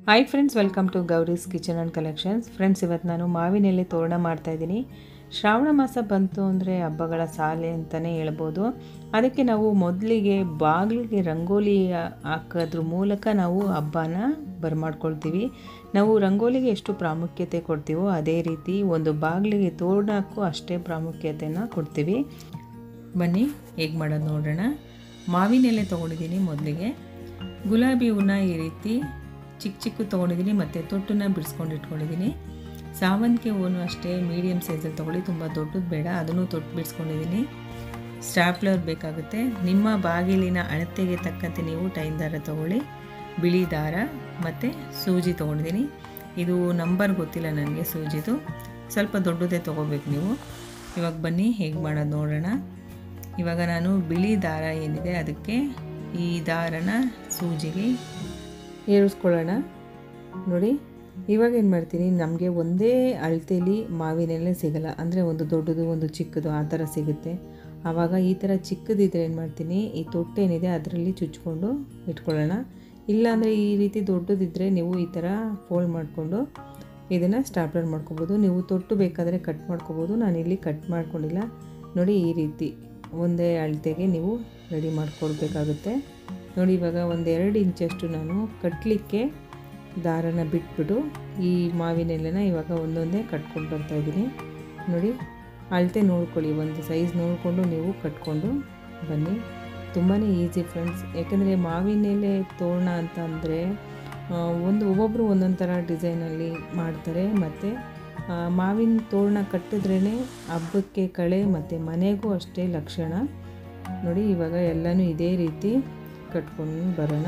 hi friends welcome to Gauri's kitchen and collections friends ಇವತ್ತು ನಾನು ಮಾವಿನೆಲೆ ತೋರಣ ಮಾಡ್ತಾಯಿದ್ದೀನಿ ಶ್ರಾವಣ ಮಾಸ ಬಂತು ಅಂದರೆ ಹಬ್ಬಗಳ ಸಾಲೆ ಅಂತಲೇ ಹೇಳ್ಬೋದು ಅದಕ್ಕೆ ನಾವು ಮೊದಲಿಗೆ ಬಾಗಿಲಿಗೆ ರಂಗೋಲಿ ಹಾಕೋದ್ರ ಮೂಲಕ ನಾವು ಹಬ್ಬನ ಬರಮಾಡ್ಕೊಳ್ತೀವಿ ನಾವು ರಂಗೋಲಿಗೆ ಎಷ್ಟು ಪ್ರಾಮುಖ್ಯತೆ ಕೊಡ್ತೀವೋ ಅದೇ ರೀತಿ ಒಂದು ಬಾಗಿಲಿಗೆ ತೋರಣಕ್ಕೂ ಅಷ್ಟೇ ಪ್ರಾಮುಖ್ಯತೆನ ಕೊಡ್ತೀವಿ ಬನ್ನಿ ಹೇಗೆ ಮಾಡೋದು ನೋಡೋಣ ಮಾವಿನೆಲೆ ತೊಗೊಂಡಿದ್ದೀನಿ ಮೊದಲಿಗೆ ಗುಲಾಬಿ ಹೂನ ಈ ರೀತಿ ಚಿಕ್ಕ ಚಿಕ್ಕ ತೊಗೊಂಡಿದ್ದೀನಿ ಮತ್ತು ತೊಟ್ಟನ್ನ ಬಿಡಿಸ್ಕೊಂಡು ಇಟ್ಕೊಂಡಿದ್ದೀನಿ ಸಾವಂತಿಗೆ ಹೂನು ಅಷ್ಟೇ ಮೀಡಿಯಮ್ ಸೈಜಲ್ಲಿ ತೊಗೊಳ್ಳಿ ತುಂಬ ದೊಡ್ಡದು ಬೇಡ ಅದನ್ನು ತೊಟ್ಟು ಬಿಡಿಸ್ಕೊಂಡಿದ್ದೀನಿ ಸ್ಟ್ಯಾಪ್ಲರ್ ಬೇಕಾಗುತ್ತೆ ನಿಮ್ಮ ಬಾಗಿಲಿನ ಅಳತೆಗೆ ತಕ್ಕಂತೆ ನೀವು ಟೈನ್ ದಾರ ತೊಗೊಳ್ಳಿ ಬಿಳಿ ದಾರ ಮತ್ತು ಸೂಜಿ ತೊಗೊಂಡಿದ್ದೀನಿ ಇದು ನಂಬರ್ ಗೊತ್ತಿಲ್ಲ ನನಗೆ ಸೂಜಿದು ಸ್ವಲ್ಪ ದೊಡ್ಡದೇ ತೊಗೋಬೇಕು ನೀವು ಇವಾಗ ಬನ್ನಿ ಹೇಗೆ ಮಾಡೋದು ನೋಡೋಣ ಇವಾಗ ನಾನು ಬಿಳಿ ದಾರ ಏನಿದೆ ಅದಕ್ಕೆ ಈ ದಾರನ ಸೂಜಿಗೆ ಏರಿಸ್ಕೊಳ್ಳೋಣ ನೋಡಿ ಇವಾಗ ಏನು ಮಾಡ್ತೀನಿ ನಮಗೆ ಒಂದೇ ಅಳತೆಯಲ್ಲಿ ಮಾವಿನೆಲೆ ಸಿಗಲ್ಲ ಅಂದರೆ ಒಂದು ದೊಡ್ಡದು ಒಂದು ಚಿಕ್ಕದು ಆ ಥರ ಸಿಗುತ್ತೆ ಆವಾಗ ಈ ಥರ ಚಿಕ್ಕದಿದ್ರೆ ಏನು ಮಾಡ್ತೀನಿ ಈ ತೊಟ್ಟೇನಿದೆ ಅದರಲ್ಲಿ ಚುಚ್ಕೊಂಡು ಇಟ್ಕೊಳ್ಳೋಣ ಇಲ್ಲಾಂದರೆ ಈ ರೀತಿ ದೊಡ್ಡದಿದ್ದರೆ ನೀವು ಈ ಥರ ಫೋಲ್ಡ್ ಮಾಡಿಕೊಂಡು ಇದನ್ನು ಸ್ಟಾಪ್ಲರ್ ಮಾಡ್ಕೊಬೋದು ನೀವು ತೊಟ್ಟು ಬೇಕಾದರೆ ಕಟ್ ಮಾಡ್ಕೊಬೋದು ನಾನಿಲ್ಲಿ ಕಟ್ ಮಾಡ್ಕೊಂಡಿಲ್ಲ ನೋಡಿ ಈ ರೀತಿ ಒಂದೇ ಅಳತೆಗೆ ನೀವು ರೆಡಿ ಮಾಡ್ಕೊಳ್ಬೇಕಾಗುತ್ತೆ ನೋಡಿ ಇವಾಗ ಒಂದು ಎರಡು ಇಂಚಷ್ಟು ನಾನು ಕಟ್ಟಲಿಕ್ಕೆ ದಾರನ ಬಿಟ್ಬಿಟ್ಟು ಈ ಮಾವಿನೆಲೆನ ಇವಾಗ ಒಂದೊಂದೇ ಕಟ್ಕೊಂಡು ಬರ್ತಾಯಿದ್ದೀನಿ ನೋಡಿ ಅಳತೆ ನೋಡ್ಕೊಳ್ಳಿ ಒಂದು ಸೈಜ್ ನೋಡಿಕೊಂಡು ನೀವು ಕಟ್ಕೊಂಡು ಬನ್ನಿ ತುಂಬಾ ಈಸಿ ಫ್ರೆಂಡ್ಸ್ ಯಾಕೆಂದರೆ ಮಾವಿನೆಲೆ ತೋರಣ ಅಂತ ಅಂದರೆ ಒಂದು ಒಬ್ಬೊಬ್ಬರು ಒಂದೊಂದು ಥರ ಡಿಸೈನಲ್ಲಿ ಮಾಡ್ತಾರೆ ಮತ್ತು ಮಾವಿನ ತೋರಣ ಕಟ್ಟಿದ್ರೇ ಹಬ್ಬಕ್ಕೆ ಕಳೆ ಮತ್ತು ಮನೆಗೂ ಅಷ್ಟೇ ಲಕ್ಷಣ ನೋಡಿ ಇವಾಗ ಎಲ್ಲನೂ ಇದೇ ರೀತಿ ಕಟ್ಕೊಂಡು ಬರೋಣ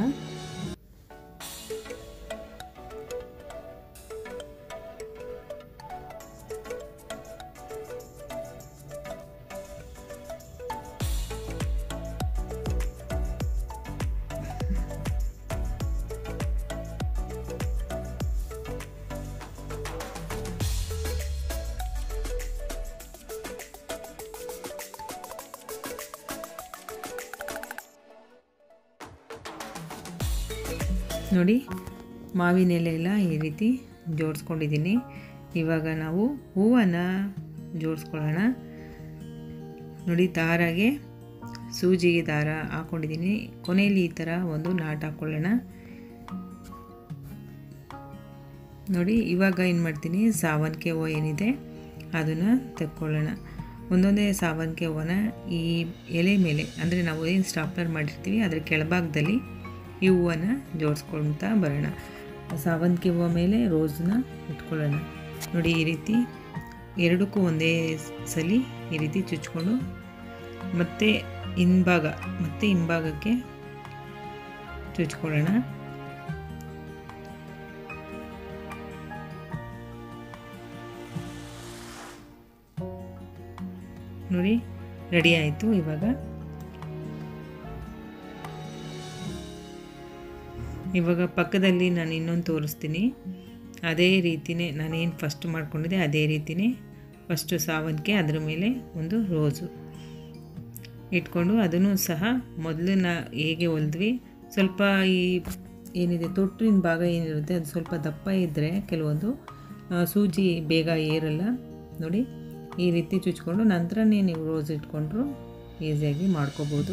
ನೋಡಿ ಮಾವಿನ ಎಲೆ ಎಲ್ಲ ಈ ರೀತಿ ಜೋಡಿಸ್ಕೊಂಡಿದ್ದೀನಿ ಇವಾಗ ನಾವು ಹೂವನ್ನು ಜೋಡಿಸ್ಕೊಳ್ಳೋಣ ನೋಡಿ ದಾರಾಗೆ ಸೂಜಿಗೆ ದಾರ ಹಾಕ್ಕೊಂಡಿದ್ದೀನಿ ಕೊನೆಯಲ್ಲಿ ಈ ಥರ ಒಂದು ನಾಟ್ ಹಾಕ್ಕೊಳ್ಳೋಣ ನೋಡಿ ಇವಾಗ ಏನು ಮಾಡ್ತೀನಿ ಸಾವನ್ಕೆ ಹೂವು ಏನಿದೆ ಅದನ್ನು ತೆಕ್ಕೊಳ್ಳೋಣ ಒಂದೊಂದೇ ಸಾವನ್ಕೆ ಹೂವನ ಈ ಎಲೆ ಮೇಲೆ ಅಂದರೆ ನಾವು ಏನು ಸ್ಟಾಪ್ಲರ್ ಮಾಡಿರ್ತೀವಿ ಅದರ ಕೆಳಭಾಗದಲ್ಲಿ ಈ ಹೂವನ್ನು ಜೋಡಿಸ್ಕೊಳ್ತಾ ಬರೋಣ ಸಾವಂತಿಗೆ ಹೂವು ಮೇಲೆ ರೋಸನ್ನ ಇಟ್ಕೊಳ್ಳೋಣ ನೋಡಿ ಈ ರೀತಿ ಎರಡಕ್ಕೂ ಒಂದೇ ಸಲಿ ಈ ರೀತಿ ಚುಚ್ಕೊಂಡು ಮತ್ತೆ ಹಿಂಭಾಗ ಮತ್ತೆ ಹಿಂಭಾಗಕ್ಕೆ ಚುಚ್ಕೊಳ್ಳೋಣ ನೋಡಿ ರೆಡಿ ಆಯಿತು ಇವಾಗ ಇವಾಗ ಪಕ್ಕದಲ್ಲಿ ನಾನು ಇನ್ನೊಂದು ತೋರಿಸ್ತೀನಿ ಅದೇ ರೀತಿಯೇ ನಾನೇನು ಫಸ್ಟ್ ಮಾಡ್ಕೊಂಡಿದ್ದೆ ಅದೇ ರೀತಿಯೇ ಫಸ್ಟು ಸಾವಂತಿಗೆ ಅದರ ಮೇಲೆ ಒಂದು ರೋಸು ಇಟ್ಕೊಂಡು ಅದನ್ನು ಸಹ ಮೊದಲು ನಾ ಹೇಗೆ ಹೊಲಿದ್ವಿ ಸ್ವಲ್ಪ ಈ ಏನಿದೆ ತೊಟ್ಟಿನ ಭಾಗ ಏನಿರುತ್ತೆ ಅದು ಸ್ವಲ್ಪ ದಪ್ಪ ಇದ್ದರೆ ಕೆಲವೊಂದು ಸೂಜಿ ಬೇಗ ಏರಲ್ಲ ನೋಡಿ ಈ ರೀತಿ ಚುಚ್ಕೊಂಡು ನಂತರನೇ ನೀವು ರೋಸ್ ಇಟ್ಕೊಂಡ್ರು ಈಸಿಯಾಗಿ ಮಾಡ್ಕೋಬೋದು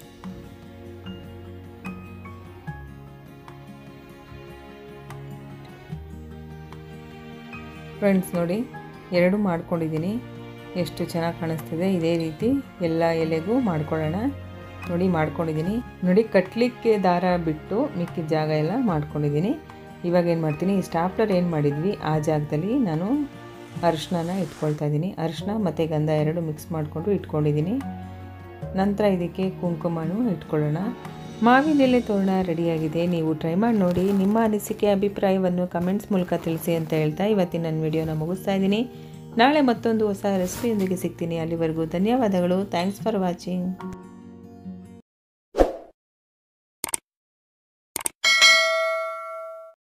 ಫ್ರೆಂಡ್ಸ್ ನೋಡಿ ಎರಡು ಮಾಡ್ಕೊಂಡಿದ್ದೀನಿ ಎಷ್ಟು ಚೆನ್ನಾಗಿ ಕಾಣಿಸ್ತಿದೆ ಇದೇ ರೀತಿ ಎಲ್ಲ ಎಲೆಗೂ ಮಾಡ್ಕೊಳ್ಳೋಣ ನೋಡಿ ಮಾಡ್ಕೊಂಡಿದ್ದೀನಿ ನೋಡಿ ಕಟ್ಟಲಿಕ್ಕೆ ದಾರ ಬಿಟ್ಟು ಮಿಕ್ಕಿದ ಜಾಗ ಎಲ್ಲ ಮಾಡ್ಕೊಂಡಿದ್ದೀನಿ ಇವಾಗ ಏನು ಮಾಡ್ತೀನಿ ಈ ಸ್ಟಾಪ್ಲರ್ ಏನು ಮಾಡಿದ್ವಿ ಆ ಜಾಗದಲ್ಲಿ ನಾನು ಅರಿಶಿನ ಇಟ್ಕೊಳ್ತಾ ಇದ್ದೀನಿ ಅರಿಶಿನ ಮತ್ತು ಗಂಧ ಎರಡು ಮಿಕ್ಸ್ ಮಾಡಿಕೊಂಡು ಇಟ್ಕೊಂಡಿದ್ದೀನಿ ನಂತರ ಇದಕ್ಕೆ ಕುಂಕುಮನೂ ಇಟ್ಕೊಳ್ಳೋಣ ಮಾವಿನೆಲೆ ತೋರಣ ರೆಡಿಯಾಗಿದೆ ನೀವು ಟ್ರೈ ಮಾಡಿ ನೋಡಿ ನಿಮ್ಮ ಅನಿಸಿಕೆ ಅಭಿಪ್ರಾಯವನ್ನು ಕಮೆಂಟ್ಸ್ ಮೂಲಕ ತಿಳಿಸಿ ಅಂತ ಹೇಳ್ತಾ ಇವತ್ತಿನ ನನ್ನ ವಿಡಿಯೋನ ಮುಗಿಸ್ತಾ ಇದ್ದೀನಿ ನಾಳೆ ಮತ್ತೊಂದು ಹೊಸ ರೆಸಿಪಿಯೊಂದಿಗೆ ಸಿಗ್ತೀನಿ ಅಲ್ಲಿವರೆಗೂ ಧನ್ಯವಾದಗಳು ಥ್ಯಾಂಕ್ಸ್ ಫಾರ್ ವಾಚಿಂಗ್